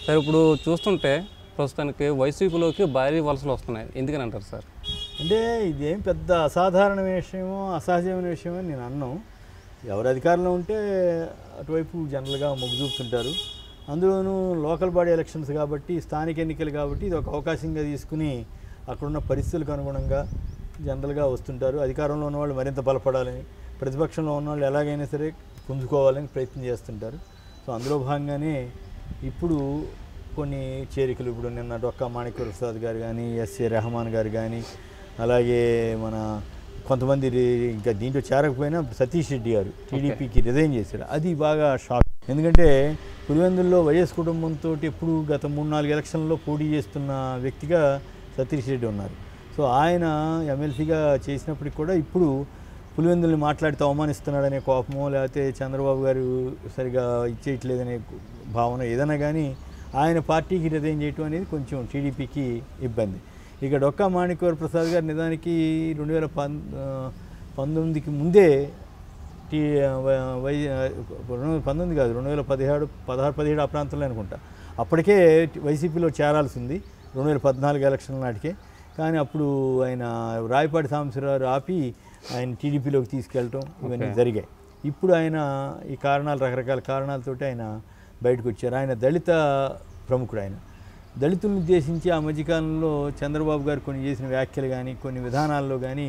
Sir ఇప్పుడు చూస్తుంటే ప్రస్తుతానికి వైసీపీలోకి భారీ వలసలు వస్తున్నాయి ఎందుకని అంటారు సార్ అంటే ఇదేం పెద్ద అసాధారణ విషయమో అసహజమైన విషయమో నేను అన్నాం ఎవరు అధికారంలో ఉంటే అటువైపు జనరల్గా మొగ్గు చూపుతుంటారు అందులోనూ లోకల్ బాడీ ఎలక్షన్స్ కాబట్టి స్థానిక ఎన్నికలు కాబట్టి ఇది ఒక అవకాశంగా తీసుకుని అక్కడున్న పరిస్థితులకు అనుగుణంగా జనరల్గా వస్తుంటారు అధికారంలో ఉన్న వాళ్ళు మరింత బలపడాలని ప్రతిపక్షంలో ఉన్న వాళ్ళు ఎలాగైనా సరే పుంజుకోవాలని ప్రయత్నం చేస్తుంటారు సో అందులో భాగంగానే ఇప్పుడు కొన్ని చేరికలు ఇప్పుడు నిన్న డొక్కా మాణిక్య ప్రసాద్ గారు కానీ ఎస్ఏ రెహమాన్ గారు కానీ అలాగే మన కొంతమంది రి- ఇంకా దీంట్లో చేరకపోయినా సతీష్ రెడ్డి గారు టీడీపీకి రిజైన్ చేశారు అది బాగా షాక్ ఎందుకంటే పులివెందుల్లో వైఎస్ కుటుంబంతో ఎప్పుడు గత మూడు నాలుగు ఎలక్షన్లలో పోటీ చేస్తున్న వ్యక్తిగా సతీష్ రెడ్డి ఉన్నారు సో ఆయన ఎమ్మెల్సీగా చేసినప్పటికి కూడా ఇప్పుడు పులివెందుల్ని మాట్లాడితే అవమానిస్తున్నాడనే కోపమో లేకపోతే చంద్రబాబు గారు సరిగా ఇచ్చేయట్లేదనే భావన ఏదైనా కానీ ఆయన పార్టీకి రిజైన్ చేయటం అనేది కొంచెం టీడీపీకి ఇబ్బంది ఇక డొక్కా మాణిక్యవర ప్రసాద్ గారు నిజానికి రెండు వేల పం ఆ, పంతొమ్మిదికి ముందే టీ వై రెండు వేల పంతొమ్మిది కాదు రెండు వేల పదిహేడు పదహారు పదిహేడు ఆ ప్రాంతంలో అనుకుంటా అప్పటికే వైసీపీలో చేరాల్సి ఉంది రెండు వేల పద్నాలుగు ఎలక్షన్ నాటికే కానీ అప్పుడు ఆయన రాయపాటి సాంబశివరావు ఆపి ఆయన టీడీపీలోకి తీసుకెళ్ళటం ఇవన్నీ Okay. జరిగాయి ఇప్పుడు ఆయన ఈ కారణాలు రకరకాల కారణాలతోటి ఆయన బయటకు వచ్చారు ఆయన దళిత ప్రముఖుడు ఆయన దళితులను ఉద్దేశించి ఆ మధ్యకాలంలో చంద్రబాబు గారు కొన్ని చేసిన వ్యాఖ్యలు కానీ కొన్ని విధానాల్లో కానీ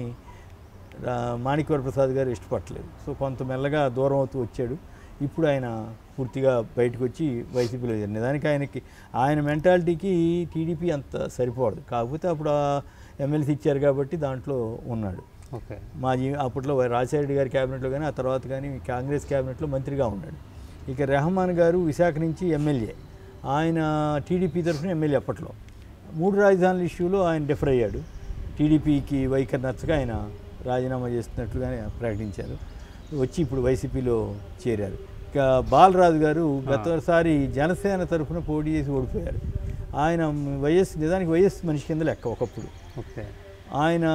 రా- మాణిక్యవర ప్రసాద్ గారు ఇష్టపడలేదు సో కొంత మెల్లగా దూరం అవుతూ వచ్చాడు ఇప్పుడు ఆయన పూర్తిగా బయటకు వచ్చి వైసీపీలో చేరారు నిజానికి ఆయనకి ఆయన మెంటాలిటీకి టీడీపీ అంత సరిపోదు కాకపోతే అప్పుడు ఆ ఎమ్మెల్సీ ఇచ్చారు కాబట్టి దాంట్లో ఉన్నాడు ఓకే మాజీ అప్పట్లో రాజశేఖర గారి క్యాబినెట్లో కానీ ఆ తర్వాత కానీ కాంగ్రెస్ క్యాబినెట్లో మంత్రిగా ఉన్నాడు ఇక రెహమాన్ గారు విశాఖ నుంచి ఎమ్మెల్యే ఆయన టీడీపీ తరఫున ఎమ్మెల్యే అప్పట్లో మూడు రాజధానుల ఇష్యూలో ఆయన డిఫర్ అయ్యాడు టీడీపీకి వైఖరి నచ్చగా ఆయన రాజీనామా చేస్తున్నట్లుగానే ప్రకటించారు వచ్చి ఇప్పుడు వైసీపీలో చేరారు ఇక బాలరాజు గారు గతసారి జనసేన తరఫున పోటీ చేసి ఓడిపోయారు ఆయన వైఎస్ నిజానికి వైఎస్ మనిషి కింద లెక్క ఒకప్పుడు ఓకే ఆయన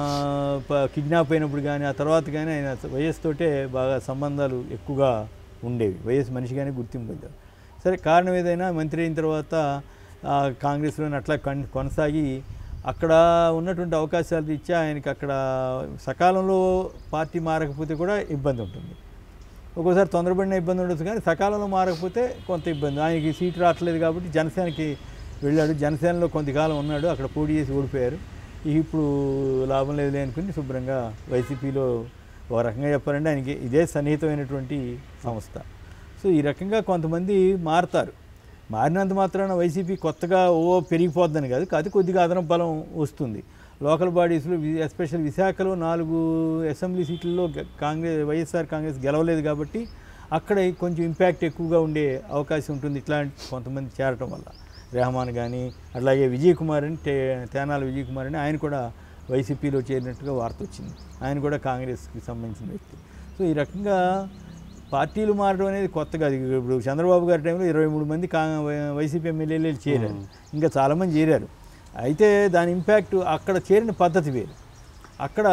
ప- కిడ్నాప్ అయినప్పుడు కానీ ఆ తర్వాత కానీ ఆయన వైఎస్ తోటే బాగా సంబంధాలు ఎక్కువగా ఉండేవి వైఎస్ మనిషిగానే గుర్తింపు పొందారు సరే కారణం ఏదైనా మంత్రి అయిన తర్వాత ఆ, కాంగ్రెస్లోని అట్లా కన్ కొనసాగి అక్కడ ఉన్నటువంటి అవకాశాలు రీత్యా ఆయనకి అక్కడ సకాలంలో పార్టీ మారకపోతే కూడా ఇబ్బంది ఉంటుంది ఒక్కోసారి తొందరపడిన ఇబ్బంది ఉండొచ్చు కానీ సకాలంలో మారకపోతే కొంత ఇబ్బంది ఆయనకి సీట్ రావట్లేదు కాబట్టి జనసేనకి వెళ్ళాడు జనసేనలో కొంతకాలం ఉన్నాడు అక్కడ పోటీ చేసి ఓడిపోయారు ఇక ఇప్పుడు లాభం లేదులే అనుకుని శుభ్రంగా వైసీపీలో ఒక రకంగా చెప్పాలంటే ఆయనకి ఇదే సన్నిహితమైనటువంటి సంస్థ సో ఈ రకంగా కొంతమంది మారతారు మారినంత మాత్రాన వైసీపీ కొత్తగా ఓ పెరిగిపోద్దని కాదు కాదు కొద్దిగా అదనపు బలం వస్తుంది లోకల్ బాడీస్లో ఎస్పెషల్ విశాఖలో నాలుగు అసెంబ్లీ సీట్లలో గ- కాంగ్రెస్ వైఎస్ఆర్ కాంగ్రెస్ గెలవలేదు కాబట్టి అక్కడ కొంచెం ఇంపాక్ట్ ఎక్కువగా ఉండే అవకాశం ఉంటుంది ఇట్లాంటి కొంతమంది చేరటం వల్ల రెహమాన్ కానీ అట్లాగే విజయ్ కుమార్ అని టే తేనాల విజయ్ కుమార్ అని ఆయన కూడా వైసీపీలో చేరినట్టుగా వార్త వచ్చింది ఆయన కూడా కాంగ్రెస్కి సంబంధించిన వ్యక్తి సో ఈ రకంగా పార్టీలు మారడం అనేది కొత్త కాదు ఇప్పుడు చంద్రబాబు గారి టైంలో ఇరవై మూడు మంది కా వైసీపీ ఎమ్మెల్యేలు చేరారు ఇంకా చాలామంది చేరారు అయితే దాని ఇంపాక్ట్ అక్కడ చేరిన పద్ధతి వేరు అక్కడ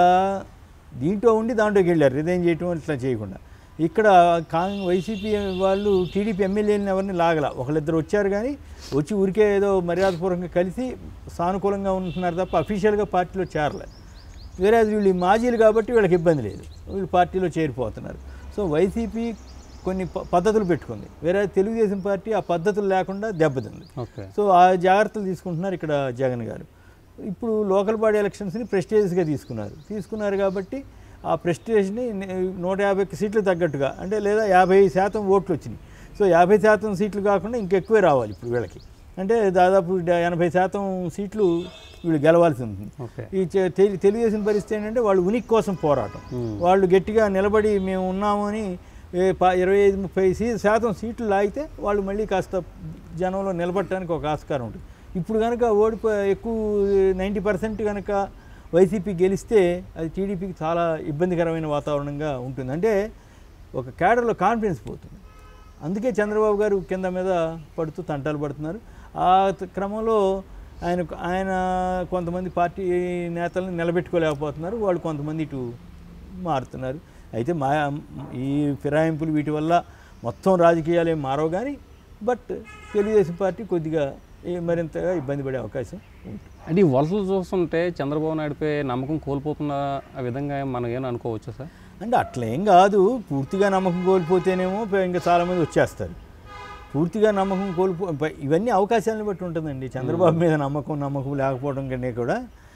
దీంట్లో ఉండి దాంట్లోకి వెళ్ళారు రిజైన్ చేయటం ఇట్లా చేయకుండా ఇక్కడ కాంగ్ వైసీపీ వాళ్ళు టీడీపీ ఎమ్మెల్యేలను ఎవరిని లాగల ఒకళ్ళిద్దరు వచ్చారు కానీ వచ్చి ఊరికే ఏదో మర్యాదపూర్వకంగా కలిసి సానుకూలంగా ఉంటున్నారు తప్ప అఫీషియల్గా పార్టీలో చేరలేదు వేరే వీళ్ళు ఈ మాజీలు కాబట్టి వీళ్ళకి ఇబ్బంది లేదు వీళ్ళు పార్టీలో చేరిపోతున్నారు సో వైసీపీ కొన్ని ప- పద్ధతులు పెట్టుకుంది వేరే తెలుగుదేశం పార్టీ ఆ పద్ధతులు లేకుండా దెబ్బతింది ఓకే సో ఆ జాగ్రత్తలు తీసుకుంటున్నారు ఇక్కడ జగన్ గారు ఇప్పుడు లోకల్ బాడీ ఎలక్షన్స్ని ప్రెస్టేజ్గా తీసుకున్నారు తీసుకున్నారు కాబట్టి ఆ ప్రెస్టేజ్ని నే- నూట యాభైకి సీట్లు తగ్గట్టుగా అంటే లేదా యాభై శాతం ఓట్లు వచ్చినాయి సో యాభై శాతం సీట్లు కాకుండా ఇంకెక్కువే రావాలి ఇప్పుడు వీళ్ళకి అంటే దాదాపు డ- ఎనభై శాతం సీట్లు వీళ్ళు గెలవాల్సి ఉంటుంది ఓకే ఈ చె- తెలి- తెలుగుదేశం పరిస్థితి ఏంటంటే వాళ్ళు ఉనికి కోసం పోరాటం Hmm. వాళ్ళు గట్టిగా నిలబడి మేము ఉన్నాము అని ఏ ప- ఇరవై ఐదు ముప్పై సీ శాతం సీట్లు లాగితే వాళ్ళు మళ్ళీ కాస్త జనంలో నిలబడటానికి ఒక ఆస్కారం ఉంటుంది ఇప్పుడు కనుక ఓడిపో ఎక్కువ నైంటీ పర్సెంట్ కనుక వైసీపీ గెలిస్తే అది టీడీపీకి చాలా ఇబ్బందికరమైన వాతావరణంగా ఉంటుంది అంటే ఒక క్యాడర్లో కాన్ఫిడెన్స్ పోతుంది అందుకే చంద్రబాబు గారు కింద మీద పడుతూ తంటాలు పడుతున్నారు ఆ త- క్రమంలో ఆయన ఆయన కొంతమంది పార్టీ నేతలను నిలబెట్టుకోలేకపోతున్నారు వాళ్ళు కొంతమంది ఇటు మారుతున్నారు అయితే మా ఈ ఫిరాయింపులు వీటి వల్ల మొత్తం రాజకీయాలు ఏం మారవు కానీ బట్ తెలుగుదేశం పార్టీ కొద్దిగా ఏ- మరింతగా ఇబ్బంది పడే అవకాశం ఉంటుంది అంటే ఈ వలసలు చూస్తుంటే చంద్రబాబు నాయుడుపై నమ్మకం కోల్పోతున్న ఆ విధంగా మనం ఏమైనా అనుకోవచ్చా సార్ అంటే అట్లేం కాదు పూర్తిగా నమ్మకం కోల్పోతేనేమో ప- ఇంకా చాలామంది వచ్చేస్తారు పూర్తిగా నమ్మకం కోల్పో ప- ఇవన్నీ అవకాశాలను బట్టి ఉంటుందండి చంద్రబాబు మీద నమ్మకం నమ్మకం లేకపోవడం కన్నా కూడా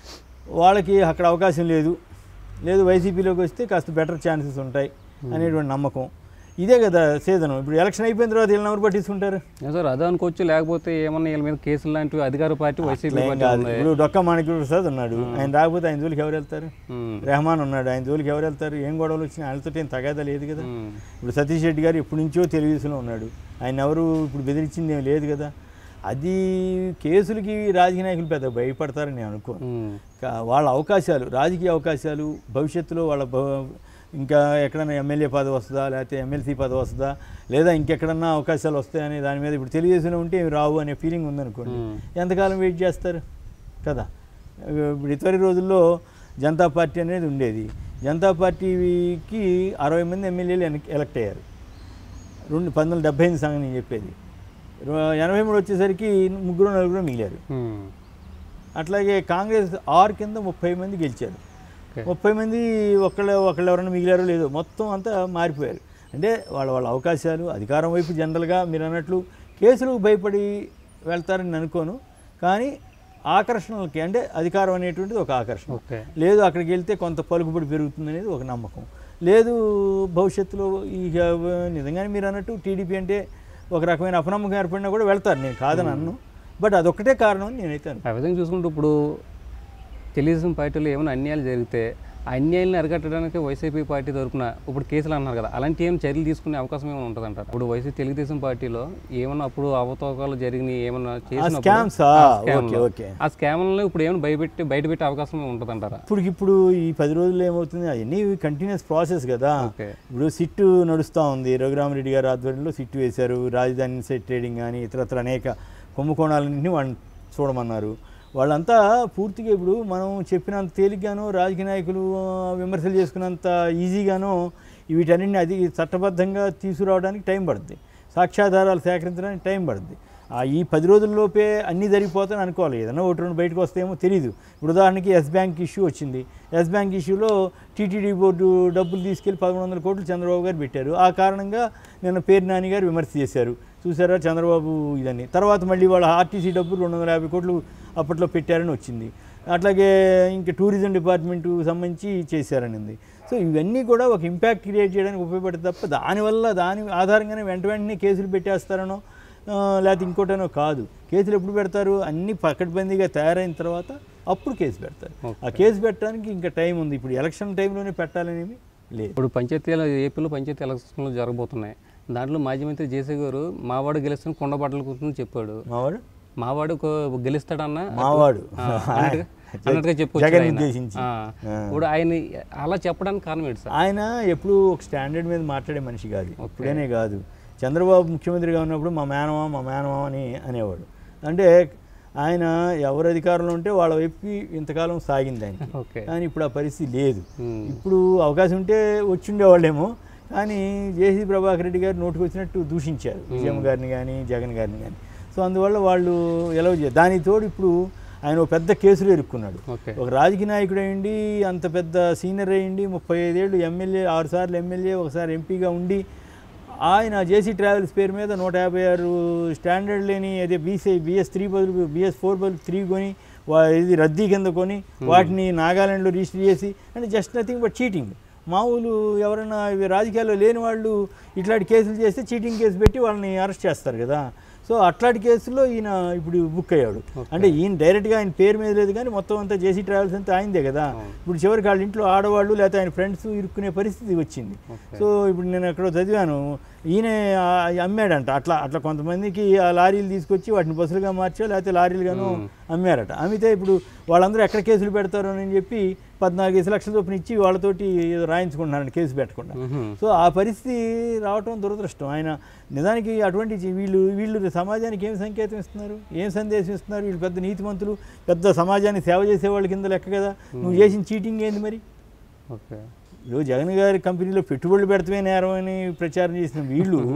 వాళ్ళకి అక్కడ అవకాశం లేదు లేదు వైసీపీలోకి వస్తే కాస్త బెటర్ ఛాన్సెస్ ఉంటాయి అనేటువంటి నమ్మకం ఇదే కదా సీజన్ ఇప్పుడు ఎలక్షన్ అయిపోయిన తర్వాత వీళ్ళని ఎవరు పట్టించుకుంటారు ఏ సార్ అదే అనుకోవచ్చు లేకపోతే ఏమన్నా వీళ్ళ మీద కేసులు లాంటివి అధికార పార్టీ వైసీపీ అట్లేం పార్టీ కాదు ఉంది ఇప్పుడు డొక్క మాణిక్య ప్రసాద్ ఉన్నాడు ఆయన రాకపోతే ఆయన జోలికి ఎవరు వెళ్తారు ఉమ్, రెహమాన్ ఉన్నాడు ఆయన జోలికి ఎవరు వెళ్తారు ఏం గొడవలు వచ్చినా ఆయనతో ఏం తగాదా లేదు కదా ఉమ్, ఇప్పుడు సతీష్ రెడ్డి గారు ఎప్పటి నుంచో తెలుగుదేశంలో ఉన్నాడు ఆయన ఎవరు ఇప్పుడు బెదిరించింది ఏం లేదు కదా అది కేసులకి రాజకీయ నాయకులు పెద్ద భయపడతారని నేను అనుకోను ఉమ్, కా- వాళ్ళ అవకాశాలు రాజకీయ అవకాశాలు భవిష్యత్తులో వాళ్ళ భవ- ఇంకా ఎక్కడన్నా ఎమ్మెల్యే పదవి వస్తుందా లేకపోతే ఎమ్మెల్సీ పదవి వస్తుందా లేదా ఇంకెక్కడన్నా అవకాశాలు వస్తాయనే దాని మీద ఇప్పుడు తెలుగుదేశంలో ఉంటే ఏమి రావు అనే ఫీలింగ్ ఉందనుకోండి ఉమ్. ఎంతకాలం వెయిట్ చేస్తారు కదా ఇప్పుడు ఇతర రోజుల్లో జనతా పార్టీ అనేది ఉండేది జనతా పార్టీకి అరవై మంది ఎమ్మెల్యేలు ఎన్- ఎలక్ట్ అయ్యారు రెండు పంతొమ్మిది వందల డెబ్బై ఎనిమిది సంగతి నేను చెప్పేది రు- ఎనభై మూడు వచ్చేసరికి ముగ్గురు నలుగురు మిగిలారు ఉమ్, అట్లాగే కాంగ్రెస్ ఆరు కింద ముప్పై మంది గెలిచారు ఓకే. ముప్పై మంది ఒకళ్ళు ఒకళ్ళు ఎవరైనా మిగిలారో లేదో మొత్తం అంతా మారిపోయారు అంటే వాళ్ళ వాళ్ళ అవకాశాలు అధికారం వైపు జనరల్గా మీరు అన్నట్లు కేసులకు భయపడి వెళ్తారని నేను అనుకోను కానీ ఆకర్షణలకి అంటే అధికారం అనేటువంటిది ఒక ఆకర్షణ ఓకే లేదు అక్కడికి వెళ్తే కొంత పలుకుబడి పెరుగుతుంది అనేది ఒక నమ్మకం లేదు భవిష్యత్తులో ఇక నిజంగానే మీరు అన్నట్టు టీడీపీ అంటే ఒక రకమైన అపనమ్మకం ఏర్పడినా కూడా వెళ్తారు నేను కాదని అన్ను బట్ అదొక్కటే కారణం అని నేనైతే అనుకుంటున్నాను. ఆ విధంగా చూసుకుంటే ఇప్పుడు తెలుగుదేశం పార్టీలో ఏమైనా అన్యాయాలు జరిగితే ఆ అన్యాయాలను అరికట్టడానికి వైసీపీ పార్టీ తరపున ఇప్పుడు కేసులు అన్నారు కదా అలాంటి ఏమైనా చర్యలు తీసుకునే అవకాశం ఏమైనా ఉంటుందంటారు ఇప్పుడు వైసీపీ తెలుగుదేశం పార్టీలో ఏమన్నా అప్పుడు అవతవకాలు జరిగినాయి ఏమన్నా చేసినప్పుడు scams ఆ? ఆ scam ఓకే, లో- ఓకే. ఆ స్కామ్లను ఇప్పుడు ఏమైనా భయపెట్టి బయట పెట్టే అవకాశం ఉంటుందంటారా ఇప్పుడు ఇప్పుడు ఈ పది రోజుల్లో ఏమవుతుంది అవన్నీ కంటిన్యూస్ ప్రాసెస్ కదా ఓకే ఇప్పుడు సిట్టు నడుస్తూ ఉంది రఘురామరెడ్డి గారి ఆధ్వర్యంలో సిట్టు వేశారు రాజధాని ఇన్సైడ్ ట్రేడింగ్ కానీ ఇతరత్ర అనేక కుంభకోణాలన్నింటినీ వాళ్ళని చూడమన్నారు వాళ్ళంతా పూర్తిగా ఇప్పుడు మనం చెప్పినంత తేలిగ్గానో రాజకీయ నాయకులు ఆ, విమర్శలు చేసుకున్నంత ఈజీగానో వీటన్నింటిని అది చట్టబద్ధంగా తీసుకురావడానికి టైం పడుతుంది సాక్ష్యాధారాలు సేకరించడానికి టైం పడుతుంది ఆ ఈ పది రోజుల్లోపే అన్నీ జరిగిపోతాయని అనుకోవాలి ఏదైనా ఒకటి రెండు బయటకు వస్తాయేమో తెలియదు ఇప్పుడు ఉదాహరణకి ఎస్ బ్యాంక్ ఇష్యూ వచ్చింది ఎస్ బ్యాంక్ ఇష్యూలో టీటీడీ బోర్డు డబ్బులు తీసుకెళ్లి పదమూడు వందల కోట్లు చంద్రబాబు గారు పెట్టారు ఆ కారణంగా నిన్న పేరు నాని గారు విమర్శ చేశారు చూసారా చంద్రబాబు ఇదని తర్వాత మళ్ళీ వాళ్ళ ఆర్టీసీ డబ్బులు రెండు వందల యాభై కోట్లు అప్పట్లో పెట్టారని వచ్చింది అట్లాగే ఇంకా టూరిజం డిపార్ట్మెంట్ సంబంధించి చేశారనింది సో ఇవన్నీ కూడా ఒక ఇంపాక్ట్ క్రియేట్ చేయడానికి ఉపయోగపడుతుంది తప్ప దానివల్ల దాని ఆధారంగానే వెంట వెంటనే కేసులు పెట్టేస్తారనో ఆ, లేకపోతే ఇంకోటనో కాదు కేసులు ఎప్పుడు పెడతారు అన్నీ పకడ్బందీగా తయారైన తర్వాత అప్పుడు కేసు పెడతారు ఆ కేసు పెట్టడానికి ఇంకా టైం ఉంది ఇప్పుడు ఎలక్షన్ టైంలోనే పెట్టాలనేమి లేదు ఇప్పుడు పంచాయతీల ఏపీలో పంచాయతీ ఎలక్షన్లు జరగబోతున్నాయి దాంట్లో మాజీ మంత్రి జేసీ గారు మావాడు గెలుస్తున్న కొండ బట్టల గురించి చెప్పాడు మావాడు మావాడు ఒక గెలుస్తాడన్న మావాడు ఆ, అన్నట్టుగా అన్నట్టుగా చెప్పుకొచ్చాడు జగన్ ఆయన. ఉద్దేశించి. ఆ. ఆ. ఇప్పుడు ఆయన అలా చెప్పడానికి కారణం ఏంటి సార్ ఆయన ఎప్పుడు ఒక స్టాండర్డ్ మీద మాట్లాడే మనిషి కాదు ఇప్పుడేనే కాదు చంద్రబాబు ముఖ్యమంత్రిగా ఉన్నప్పుడు మా మేనమా మా మేనమా అని అనేవాడు అంటే ఆయన ఎవరు అధికారంలో ఉంటే వాళ్ళ వైపుకి ఇంతకాలం సాగింది ఆయన ఓకే కానీ ఇప్పుడు ఆ పరిస్థితి లేదు ఉమ్. ఇప్పుడు అవకాశం ఉంటే వచ్చిండేవాళ్ళేమో కానీ జేసీ ప్రభాకర్ రెడ్డి గారు నోటికి వచ్చినట్టు దూషించారు విజయమ్మ గారిని కానీ జగన్ గారిని కానీ సో అందువల్ల వాళ్ళు ఎలా చేయాలి దానికి తోడు ఇప్పుడు ఆయన ఒక పెద్ద కేసులో ఇరుక్కున్నాడు ఓకే ఒక రాజకీయ నాయకుడు అయ్యండి అంత పెద్ద సీనియర్ అయ్యండి ముప్పై ఐదేళ్ళు ఎమ్మెల్యే ఆరు సార్లు ఎమ్మెల్యే ఒకసారి ఎంపీగా ఉండి ఆయన జేసీ ట్రావెల్స్ పేరు మీద నూట యాభై ఆరు స్టాండర్డ్ లేని అదే బీసీ బిఎస్ త్రీ బదులు బిఎస్ ఫోర్ బదులు త్రీ కొని వా- ఇది రద్దీ కింద కొని వాటిని నాగాలాండ్లో రిజిస్టర్ చేసి అంటే జస్ట్ నథింగ్ బట్ చీటింగ్ మామూలు ఎవరైనా ఇవి రాజకీయాల్లో లేని వాళ్ళు ఇట్లాంటి కేసులు చేస్తే చీటింగ్ కేసు పెట్టి వాళ్ళని అరెస్ట్ చేస్తారు కదా సో అట్లాంటి కేసుల్లో ఈయన ఇప్పుడు బుక్ అయ్యాడు అంటే ఈయన డైరెక్ట్గా ఆయన పేరు మీద లేదు కానీ మొత్తం అంతా జేసీ ట్రావెల్స్ అంతా ఆయనదే కదా ఇప్పుడు చివరికి వాళ్ళ ఇంట్లో ఆడవాళ్ళు లేకపోతే ఆయన ఫ్రెండ్స్ ఇరుక్కునే పరిస్థితి వచ్చింది సో ఇప్పుడు నేను ఎక్కడో చదివాను ఈయన అమ్మాడంట అట్లా అట్లా కొంతమందికి ఆ లారీలు తీసుకొచ్చి వాటిని బస్సులుగా మార్చో లేకపోతే లారీలుగాను అమ్మారట అమ్మితే ఇప్పుడు వాళ్ళందరూ ఎక్కడ కేసులు పెడతారు అని చెప్పి పద్నాలుగేసి లక్షల చొప్పున ఇచ్చి వాళ్ళతోటి ఏదో రాయించుకుంటున్నారంట కేసు పెట్టకుండా మ్హూ. సో ఆ పరిస్థితి రావటం దురదృష్టం ఆయన నిజానికి అటువంటి జీ- వీళ్ళు వీళ్ళు సమాజానికి ఏం సంకేతం ఇస్తున్నారు ఏం సందేశం ఇస్తున్నారు వీళ్ళు పెద్ద నీతిమంతులు పెద్ద సమాజానికి సేవ చేసే వాళ్ళ కింద లెక్క కదా నువ్వు చేసిన చీటింగ్ ఏంది మరి ఓకే ఇప్పుడు జగన్ గారి కంపెనీలో పెట్టుబడులు పెడతమే నేరం అని ప్రచారం చేసిన వీళ్ళు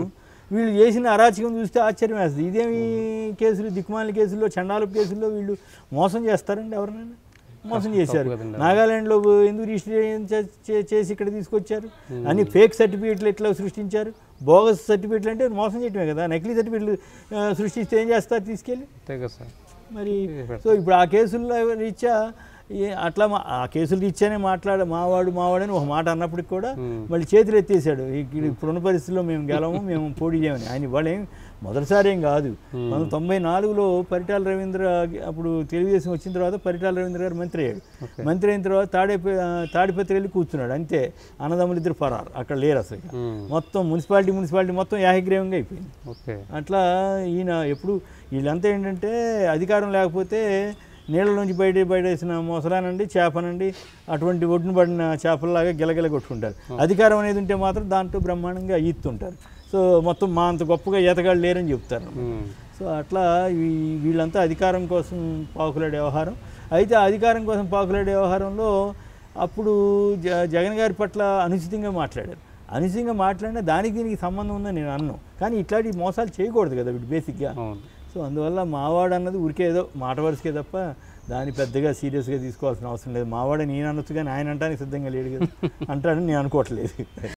వీళ్ళు చేసిన అరాచకం చూస్తే ఆశ్చర్యం వేస్తుంది ఇదేమి కేసులు దిక్కుమాల కేసుల్లో చండాలపు కేసుల్లో వీళ్ళు మోసం చేస్తారండి ఎవరినైనా మోసం చేశారు కదండి. నాగాలాండ్లో ఎందుకు రిజిస్ట్రేషన్ చే- చే- చేసి ఇక్కడ తీసుకొచ్చారు అన్ని ఫేక్ సర్టిఫికేట్లు ఎట్లా సృష్టించారు బోగస్ సర్టిఫికేట్లు అంటే మోసం చేయటమే కదా నకిలీ సర్టిఫికేట్లు ఆ, సృష్టిస్తే ఏం చేస్తారు తీసుకెళ్ళి అంతే కదా సార్ మరి సో ఇప్పుడు ఆ కేసుల్లో రీత్యా ఏ- అట్లా మా ఆ కేసులు రీత్యానే మాట్లాడ మావాడు మావాడని ఒక మాట అన్నప్పటికి కూడా Hmm. మళ్ళీ చేతులు ఎత్తేసాడు ఇక్కడ ఇప్పుడున్న పరిస్థితుల్లో మేము గెలము మేము పోటీ చేయమని ఆయన ఇవాళ ఏం మొదటిసారి ఏం కాదు పంతొమ్మిది తొంభై నాలుగులో పరిటాల రవీంద్ర అప్పుడు తెలుగుదేశం వచ్చిన తర్వాత పరిటాల రవీంద్ర గారు మంత్రి అయ్యాడు ఓకే మంత్రి అయిన తర్వాత తాడే తాడిపత్రి వెళ్ళి కూర్చున్నాడు అంతే అన్నదమ్ములు ఇద్దరు పరారు అక్కడ లేరు అసలు ఇక. ఉమ్, మొత్తం మున్సిపాలిటీ మున్సిపాలిటీ మొత్తం ఏకగ్రీవంగా అయిపోయింది ఓకే అట్లా ఈయన ఎప్పుడు వీళ్ళంతా ఏంటంటే అధికారం లేకపోతే నీళ్ళ నుంచి బయట బయటేసిన మొసలానండి చేపనండి అటువంటి ఒడ్డున పడిన చేపల్లాగా గిలగిల కొట్టుకుంటారు అధికారం అనేది ఉంటే మాత్రం దాంట్లో బ్రహ్మాండంగా ఈత్తుంటారు సో మొత్తం మా అంత గొప్పగా ఈతగాళ్ళు లేరని చెప్తారు ఉమ్, సో అట్లా వీ- వీళ్ళంతా అధికారం కోసం పాకులాడే వ్యవహారం అయితే ఆ అధికారం కోసం పాకులాడే వ్యవహారంలో అప్పుడు జ జగన్ గారి పట్ల అనుచితంగా మాట్లాడారు అనుచితంగా మాట్లాడినా దానికి దీనికి సంబంధం ఉందని నేను అన్నాను కానీ ఇట్లాంటి మోసాలు చేయకూడదు కదా వీడు బేసిక్గా అవును సో అందువల్ల మావాడు అన్నది ఊరికే ఏదో మాట వరుసకే తప్ప దాన్ని పెద్దగా సీరియస్గా తీసుకోవాల్సిన అవసరం లేదు మావాడే నేను అనొచ్చు కానీ ఆయన అంటానికి సిద్ధంగా లేడు కదా అంటాడని నేను అనుకోవట్లేదు